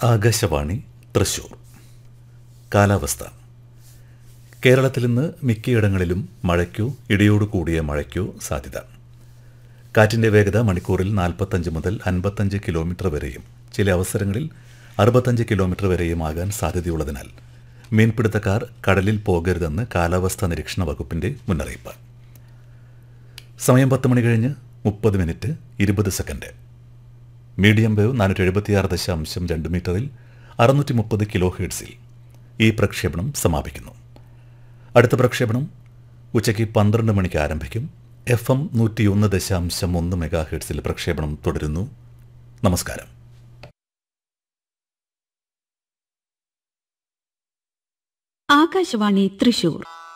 ആകാശവാണി തൃശൂർ കാലാവസ്ഥ കേരളത്തിൽ ഇന്ന് മിക്കയിടങ്ങളിലും മഴയ്ക്കോ ഇടിയോട് കൂടിയ മഴയ്ക്കോ സാധ്യത കാറ്റിൻ്റെ വേഗത മണിക്കൂറിൽ നാൽപ്പത്തഞ്ച് മുതൽ അൻപത്തഞ്ച് കിലോമീറ്റർ വരെയും ചില അവസരങ്ങളിൽ അറുപത്തഞ്ച് കിലോമീറ്റർ വരെയും ആകാൻ സാധ്യതയുള്ളതിനാൽ മീൻപിടുത്തക്കാർ കടലിൽ പോകരുതെന്ന് കാലാവസ്ഥാ നിരീക്ഷണ വകുപ്പിൻ്റെ മുന്നറിയിപ്പ് സമയം പത്ത് മണി കഴിഞ്ഞ് മുപ്പത് മിനിറ്റ് ഇരുപത് സെക്കൻഡ് മീഡിയം വേവ് നാനൂറ്റി എഴുപത്തിയാറ് ദശാംശം രണ്ട് മീറ്ററിൽ അറുന്നൂറ്റി മുപ്പത് കിലോ ഹേഡ്സിൽ ഈ പ്രക്ഷേപണം സമാപിക്കുന്നു അടുത്ത പ്രക്ഷേപണം ഉച്ചയ്ക്ക് പന്ത്രണ്ട് മണിക്ക് ആരംഭിക്കും എഫ് എം നൂറ്റിയൊന്ന് ദശാംശം ഒന്ന് മെഗാ ഹെഡ്സിൽ പ്രക്ഷേപണം തുടരുന്നു നമസ്കാരം ആകാശവാണി തൃശൂർ